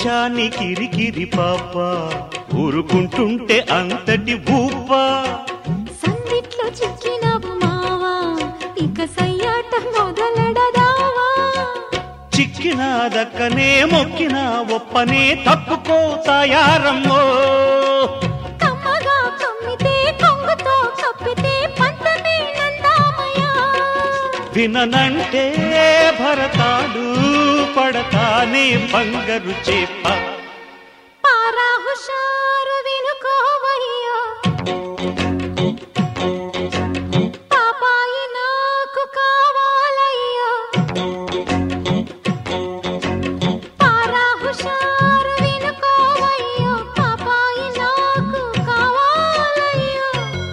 నీ కిరికిరి పాప ఊరుకుంటుంటే అంతటి ఊప సందిట్లో చిక్కినవు మావా ఇక సయ్యాట మొదలెడదావా చిక్కిన దక్కనే మొక్కిన ఒప్పనే తప్పుకో తయారమ్మో కమ్మగా కమ్మితే కొంగుతో కప్పితే పంతమే నందామయ్యా విననంటే భరతాడు పడతానే బంగరు చేప పారా హుషారు వినుకోవయ్యా పాపాయి నాకు కావాలయ్యా పారా హుషారు వినుకోవయ్యా పాపాయి నాకు కావాలయ్యా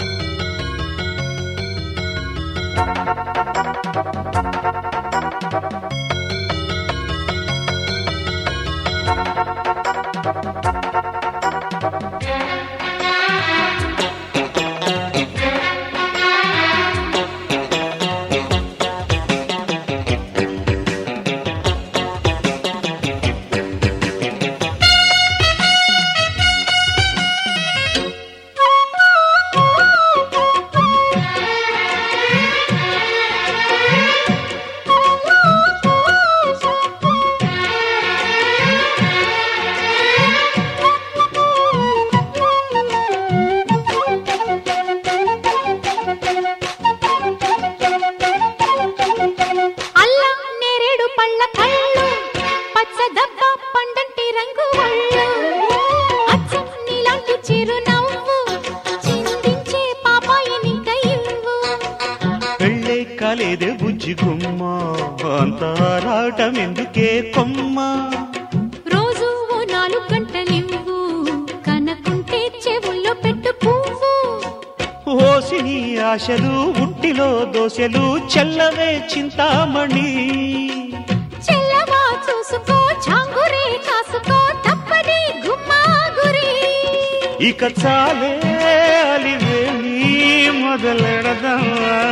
అల్లం నేరేడు పళ్ళ కళ్ళు పచ్చ దబ్బ పండంటి రంగు ఒళ్ళు అచ్చం నీలాంటి చిరునవ్వు చిందించే పాపాయిని కయ్యవు పెళ్ళే కాలేదే బుజ్జి గుమ్మ అంత ఆరాటం ఎందుకే కొమ్మ రోజు ఓ నాలుగు గంటలివ్వు కనకుంటే చెవుల్లో పెట్టు పువ్వు ఓసి నీ ఆశలు ఉట్టిలో దోశలు చెల్లవే చింతామణి చెల్లవా చూసుకో చాంగురే కాసుకో తప్పది గుమ్మా గురి ఇక చాలే అలివేణి మొదలెడదాం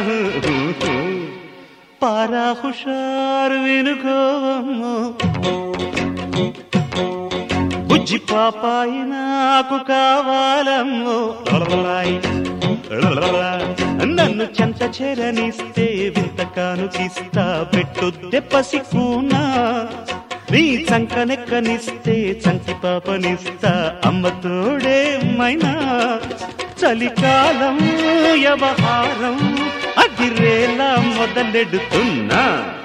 పారా హుషారు వినుకోవమ్మో బుజ్జి పాపాయి నాకు కావాలమ్మో లలలలాయ్, లలలలా. నన్ను చెంత చేరనిస్తే వింత కానుకిస్తా పెట్టొద్దె పసికూనా నీ చంకనెక్కనిస్తే చంటి పాపనిస్తా అమ్మ తోడే మైనా చలికాలం వ్యవహారం అదిరేలా మొదలెడుతున్నా